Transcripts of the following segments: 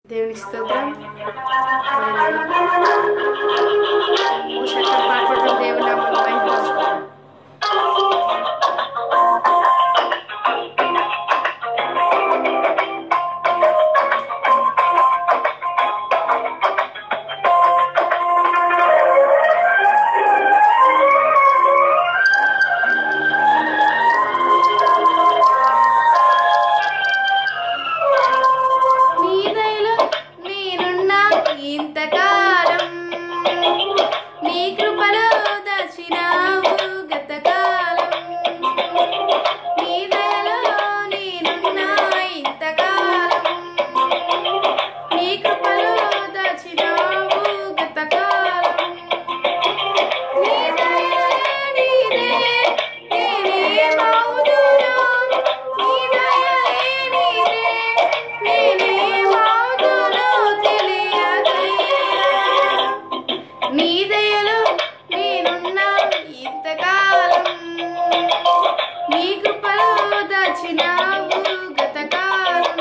దేవునికి స్తోత్రం ఓ శక్తి పాడుకుంటూ దేవుని నామమును మహిమపరచుకుందాం. నీ దయలో నేనున్నా ఇంతకాలం నీ కృపలో దాచినావు గతకాలం నీ దయలో నేనున్నా ఇంతకాలం నీ కృపలో దాచినావు గతకాలం నీ దయ నీదే నేనే మౌదును నీ దయ నీదే నేనే మౌదును తెలియదయ్యా నీ దయలో నేనున్నా ఇంతకాలం నీ కృపలో దాచినావు గతకాలం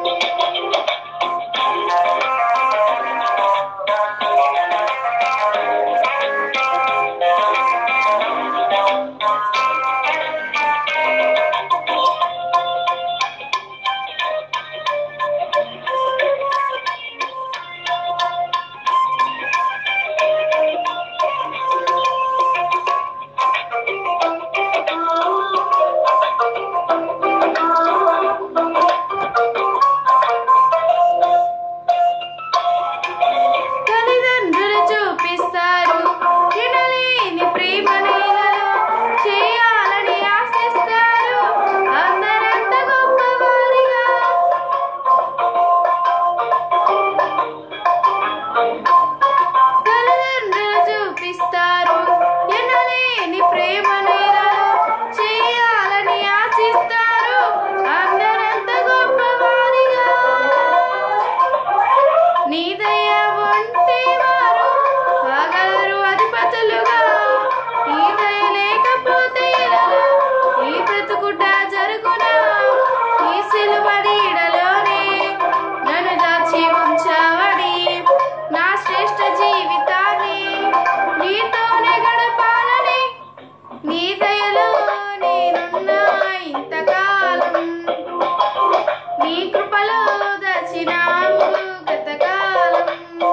తల్లిదండ్రులు చూపిస్తారు ఎనలేని ప్రేమ నీలలో చేయాలని ఆశిస్తారు అందరంత గొప్పవారిగా తల్లిదండ్రులు చూపిస్తారు ఎనలేని ప్రేమ నీలలో చేయాలని ఆశిస్తారు అందరంత గొప్పవారిగా నీ దయ ఉంటే వారు కాగలరు అధిపతులుగా నీ దయ లేకపోతే ఎలా ఈ బ్రతుకుట జరుగునా ఈ సిలువడీడలోనే నన్ను దాచి ఉంచావడి నా శ్రేష్ఠ జీవితాన్ని నీతోనే గడపాలని నీ దయలో నేనున్నా ఇంతకాలం నీ కృపలో దచ్చినావు గతకాలం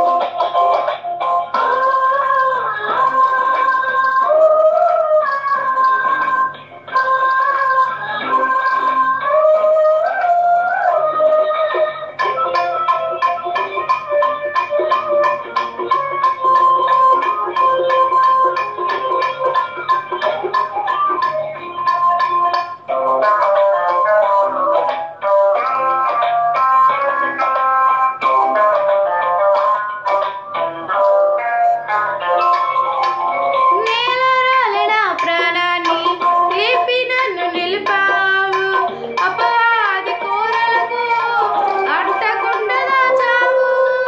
నేలరాలిన ప్రాణాన్ని లేపి నన్ను నిలిపావు అపవాది కోరలకు అంటకుండా దాచావు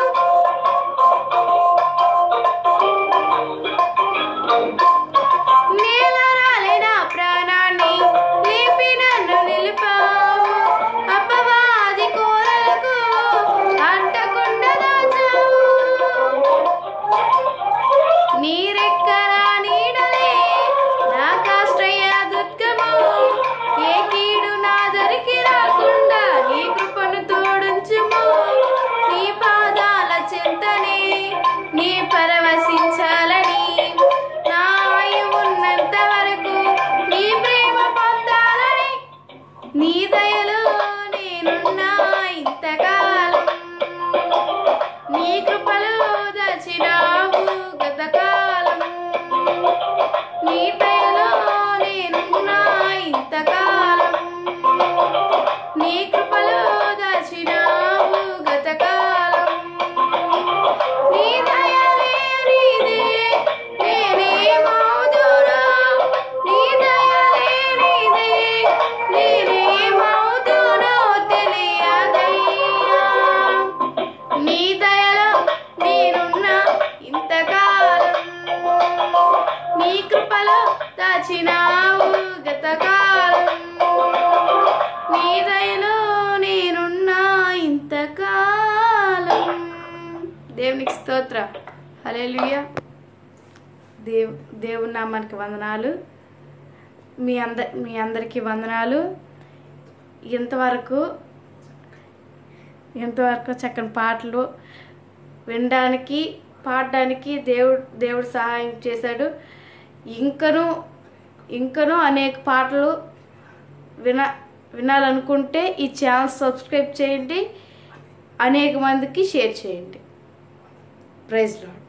నేలరాలిన ప్రాణాన్ని లేపి నన్ను నిలిపావు అపవాది కోరలకు అంటకుండా దాచావు నీరెక్కల నీడలే నాకాశ్రయ దుర్గము ఏ కీడు నా దరికి రాకుండా నీ కృపను తోడుంచుము నీ పాదాల చింతనే నీ పరవశించాలని నా ఆయువు ఉన్నంత వరకు నీ ప్రేమ పొందాలని నీ దయలో నేనున్నా ఇంతకాలం నీ కృపలో దచ్చినావు గతకాలం నీ దయలో నేనున్నా ఇంతకాలం నీ కృపలో దచ్చినావు గతకాలం నీ దయ లేనిదే నేనే మౌదునా నీ దయ లేనిదే నేనే మౌదునో తెలియదయ్యా నీ దయలో నేనున్నా ఇంతకాలం నీ కృపలో దాచినావు గతకాలం నీ దయలో నేనున్నా ఇంతకాలం దేవునికి స్తోత్ర హల్లెలూయ దేవ్ దేవుని నామానికి వందనాలు మీ అంద మీ అందరికీ వందనాలు ఇంతవరకు ఇంతవరకు చక్కని పాటలు వినడానికి పాడడానికి దేవుడు దేవుడు సహాయం చేశాడు ఇంకను ఇంకను అనేక పాటలు విన వినాలనుకుంటే ఈ ఛానల్ సబ్స్క్రైబ్ చేయండి అనేక మందికి షేర్ చేయండి ప్రైజ్ లాడ్